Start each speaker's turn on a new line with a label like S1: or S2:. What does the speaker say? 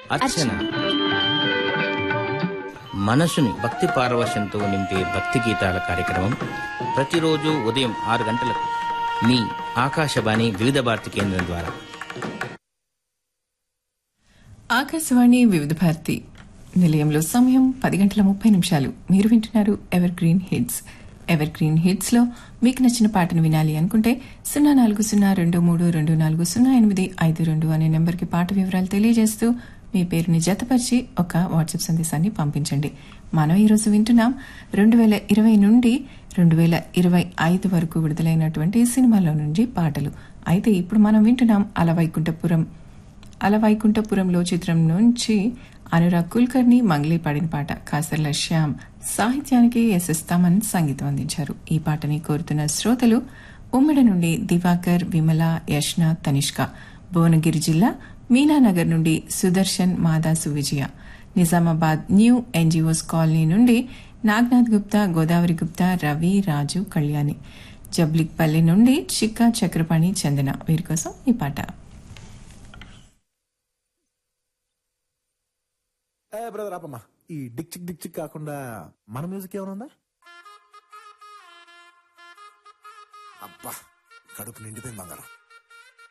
S1: అర్చన మనసుని భక్తి పారవశ్యంతో నింపే భక్తి గీతాల కార్యక్రమం ప్రతిరోజు ఉదయం ఆరు గంటలకు మీ ఆకాశవాణి వివిధ భారతి కేంద్రం ద్వారా
S2: ఆకాశవాణి వివిధ భారతి నిలయంలో సమయం పది గంటల ముప్పై నిమిషాలు మీరు వింటున్నారు evergreen hits evergreen hits లో మీకు నచ్చిన పాటను వినాలి అనుకుంటే సున్నా నాలుగు సున్నా రెండు మూడు రెండు నాలుగు సున్నా ఎనిమిది ఐదు రెండు అనే నెంబర్కి పాట వివరాలు తెలియజేస్తూ మీ పేరుని జతపరిచి ఒక వాట్సాప్ సందేశాన్ని పంపించండి మనం ఈరోజు వింటున్నాం రెండు వేల ఇరవై నుండి రెండు వేల ఇరవై ఐదు వరకు విడుదలైనటువంటి సినిమాలో నుండి పాటలు అయితే ఇప్పుడు మనం వింటున్నాం అలవైకుంఠపురం అలవైకుంఠపురంలో చిత్రం నుంచి అనురాగ్ కుల్కర్ని మంగ్లీ పాడిన పాట కాసర్ల శ్యామ్ సాహిత్యానికి ఎస్ఎస్ తమన్ సంగీతం అందించారు ఈ పాటని కోరుతున్న శ్రోతలు ఉమ్మడి నుండి దివాకర్ విమల యష్న తనిష్క భువనగిరి జిల్లా మీనానగర్ నుండి Sudarshan Madasu Vijaya Nizamabad new NGOs colony నుండి నాగ్నాథ్ గుప్తా గోదావరి గుప్తా రవి రాజు కళ్యాణి జబ్లిక్పల్లి నుండి చిక్కా చక్రపాణి చందన వీరి కోసం ఈ పాట
S3: ఏ బ్రదర్ ఆపమ్మా ఈ డిక్ చిక్ డిక్ చిక్ కాకుండా మన మ్యూజిక్ ఏమైనా ఉందా అబ్బా కడుపు నిండిపోయింది బంగారం